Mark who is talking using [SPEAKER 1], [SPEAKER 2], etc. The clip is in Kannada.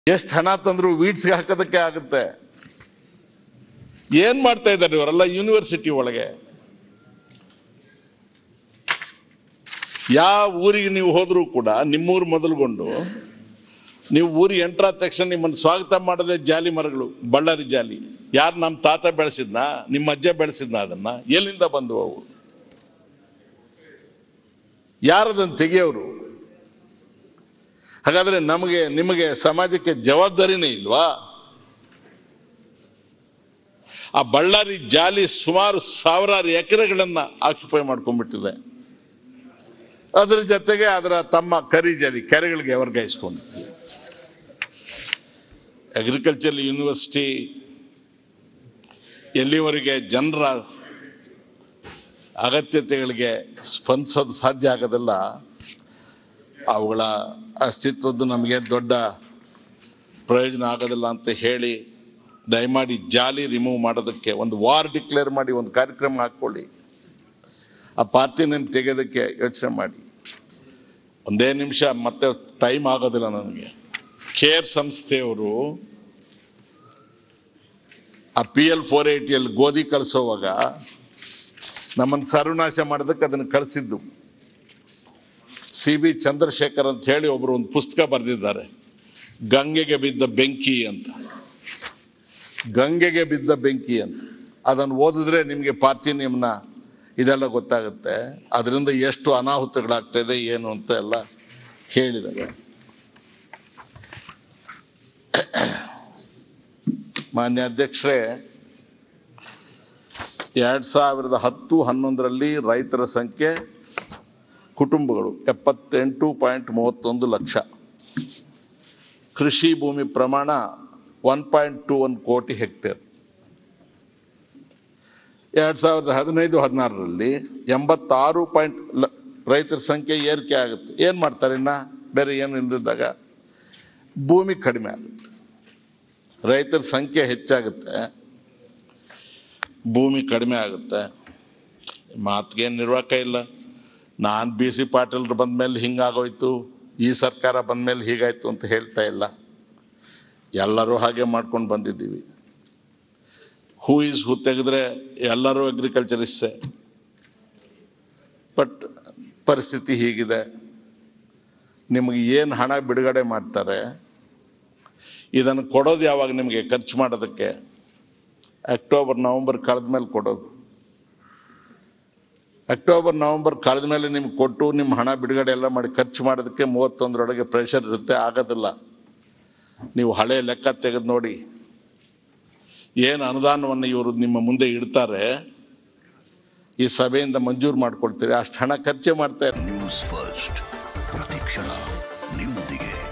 [SPEAKER 1] ಎಷ್ಟು ಹಣ ತಂದ್ರು ವೀಡ್ಸ್ಗೆ ಹಾಕೋದಕ್ಕೆ ಆಗುತ್ತೆ ಏನ್ ಮಾಡ್ತಾ ಇದ್ದಾರೆ ಇವರೆಲ್ಲ ಯೂನಿವರ್ಸಿಟಿ ಒಳಗೆ ಯಾವ ಊರಿಗೆ ನೀವು ಹೋದ್ರೂ ಕೂಡ ನಿಮ್ಮೂರು ಮೊದಲುಗೊಂಡು ನೀವು ಊರಿಗೆ ಎಂಟ್ರ್ ಆದ ತಕ್ಷಣ ನಿಮ್ಮನ್ನು ಸ್ವಾಗತ ಮಾಡದೆ ಜಾಲಿ ಮರಗಳು ಬಳ್ಳಾರಿ ಜಾಲಿ ಯಾರು ನಮ್ಮ ತಾತ ಬೆಳೆಸಿದ್ನ ನಿಮ್ಮ ಅಜ್ಜ ಬೆಳೆಸಿದ್ನ ಅದನ್ನ ಎಲ್ಲಿಂದ ಬಂದವು ಅವು ಯಾರದನ್ನು ತೆಗೆಯೋರು ಹಾಗಾದ್ರೆ ನಮಗೆ ನಿಮಗೆ ಸಮಾಜಕ್ಕೆ ಜವಾಬ್ದಾರಿನೇ ಇಲ್ವಾ ಆ ಬಳ್ಳಾರಿ ಜಾಲಿ ಸುಮಾರು ಸಾವಿರಾರು ಎಕರೆಗಳನ್ನ ಆಕ್ಯುಪೈ ಮಾಡ್ಕೊಂಡ್ಬಿಟ್ಟಿದೆ ಅದರ ಜೊತೆಗೆ ಅದರ ತಮ್ಮ ಕರಿ ಜಾಲಿ ಕೆರೆಗಳಿಗೆ ವರ್ಗಾಯಿಸ್ಕೊಂಡಿದ್ದೀವಿ ಅಗ್ರಿಕಲ್ಚರ್ ಯೂನಿವರ್ಸಿಟಿ ಎಲ್ಲಿವರೆಗೆ ಜನರ ಅಗತ್ಯತೆಗಳಿಗೆ ಸ್ಪಂದಿಸೋದು ಸಾಧ್ಯ ಆಗೋದಿಲ್ಲ ಅವುಗಳ ಅಸ್ತಿತ್ವದ್ದು ನಮಗೆ ದೊಡ್ಡ ಪ್ರಯೋಜನ ಆಗೋದಿಲ್ಲ ಅಂತ ಹೇಳಿ ದಯಮಾಡಿ ಜಾಲಿ ರಿಮೂವ್ ಮಾಡೋದಕ್ಕೆ ಒಂದು ವಾರ್ ಡಿಕ್ಲೇರ್ ಮಾಡಿ ಒಂದು ಕಾರ್ಯಕ್ರಮ ಹಾಕ್ಕೊಳ್ಳಿ ಆ ಪಾರ್ಟಿನ ತೆಗೆಯೋದಕ್ಕೆ ಯೋಚನೆ ಮಾಡಿ ಒಂದೇ ನಿಮಿಷ ಮತ್ತೆ ಟೈಮ್ ಆಗೋದಿಲ್ಲ ನನಗೆ ಕೇರ್ ಸಂಸ್ಥೆಯವರು ಆ ಪಿ ಎಲ್ ಫೋರ್ ಏಯ್ಟಿಯಲ್ಲಿ ಗೋಧಿ ಕಳಿಸೋವಾಗ ನಮ್ಮನ್ನು ಸರ್ವನಾಶ ಮಾಡೋದಕ್ಕೆ ಅದನ್ನು ಕಳಿಸಿದ್ದು ಸಿ ಬಿ ಚಂದ್ರಶೇಖರ್ ಅಂತ ಹೇಳಿ ಒಬ್ಬರು ಒಂದು ಪುಸ್ತಕ ಬರೆದಿದ್ದಾರೆ ಗಂಗೆಗೆ ಬಿದ್ದ ಬೆಂಕಿ ಅಂತ ಗಂಗೆಗೆ ಬಿದ್ದ ಬೆಂಕಿ ಅಂತ ಅದನ್ನು ಓದಿದ್ರೆ ನಿಮಗೆ ಪಾರ್ಟಿ ನಿಮ್ಮನ್ನ ಇದೆಲ್ಲ ಗೊತ್ತಾಗುತ್ತೆ ಅದರಿಂದ ಎಷ್ಟು ಅನಾಹುತಗಳಾಗ್ತಾ ಇದೆ ಏನು ಅಂತ ಎಲ್ಲ ಹೇಳಿದ್ದಾರೆ ಮಾನ್ಯ ಅಧ್ಯಕ್ಷರೇ ಎರಡು ಸಾವಿರದ ಹತ್ತು ಹನ್ನೊಂದರಲ್ಲಿ ರೈತರ ಸಂಖ್ಯೆ ಕುಟುಂಬಗಳು ಎಪ್ಪತ್ತೆಂಟು ಪಾಯಿಂಟ್ ಮೂವತ್ತೊಂದು ಲಕ್ಷ ಕೃಷಿ ಭೂಮಿ ಪ್ರಮಾಣ one point two one crore hectare ಎರಡು ಸಾವಿರದ ಹದಿನೈದು ಹದಿನಾರರಲ್ಲಿ ಎಂಬತ್ತಾರು ಪಾಯಿಂಟ್ ರೈತರ ಸಂಖ್ಯೆ ಏರಿಕೆ ಆಗುತ್ತೆ ಏನು ಮಾಡ್ತಾರೆ ಇನ್ನ ಬೇರೆ ಏನು ಇಲ್ದಿದ್ದಾಗ ಭೂಮಿ ಕಡಿಮೆ ಆಗುತ್ತೆ ರೈತರ ಸಂಖ್ಯೆ ಹೆಚ್ಚಾಗುತ್ತೆ ಭೂಮಿ ಕಡಿಮೆ ಆಗುತ್ತೆ ಮಾತಿಗೆ ನಿರ್ವಾಹಕ ಇಲ್ಲ ನಾನು ಬಿ ಸಿ ಪಾಟೀಲ್ರು ಬಂದಮೇಲೆ ಹಿಂಗಾಗೋಯ್ತು ಈ ಸರ್ಕಾರ ಬಂದಮೇಲೆ ಹೀಗಾಯ್ತು ಅಂತ ಹೇಳ್ತಾ ಇಲ್ಲ ಎಲ್ಲರೂ ಹಾಗೆ ಮಾಡ್ಕೊಂಡು ಬಂದಿದ್ದೀವಿ ಹೂ ಈಸ್ ಹೂ ತೆಗೆದ್ರೆ ಎಲ್ಲರೂ ಅಗ್ರಿಕಲ್ಚರಿಸ್ಟೇ ಬಟ್ ಪರಿಸ್ಥಿತಿ ಹೀಗಿದೆ ನಿಮಗೆ ಏನು ಹಣ ಬಿಡುಗಡೆ ಮಾಡ್ತಾರೆ ಇದನ್ನು ಕೊಡೋದು ಯಾವಾಗ ನಿಮಗೆ ಖರ್ಚು ಮಾಡೋದಕ್ಕೆ ಅಕ್ಟೋಬರ್ ನವಂಬರ್ ಕಳೆದ ಮೇಲೆ ಕೊಡೋದು ಅಕ್ಟೋಬರ್ ನವಂಬರ್ ಕಳೆದ ಮೇಲೆ ನಿಮ್ಗೆ ಕೊಟ್ಟು ನಿಮ್ಮ ಹಣ ಬಿಡುಗಡೆ ಎಲ್ಲ ಮಾಡಿ ಖರ್ಚು ಮಾಡೋದಕ್ಕೆ ಮೂವತ್ತೊಂದರೊಳಗೆ ಪ್ರೆಷರ್ ಇರುತ್ತೆ ಆಗೋದಿಲ್ಲ ನೀವು ಹಳೆ ಲೆಕ್ಕ ತೆಗೆದು ನೋಡಿ ಏನು ಅನುದಾನವನ್ನು ಇವರು ನಿಮ್ಮ ಮುಂದೆ ಇಡ್ತಾರೆ ಈ ಸಭೆಯಿಂದ ಮಂಜೂರು ಮಾಡ್ಕೊಳ್ತೀರಿ ಅಷ್ಟು ಹಣ ಖರ್ಚೆ ಮಾಡ್ತಾರೆ
[SPEAKER 2] ನ್ಯೂಸ್ ಫಸ್ಟ್ ಪ್ರತಿಕ್ಷಣ ನಿಮ್ಮೊಂದಿಗೆ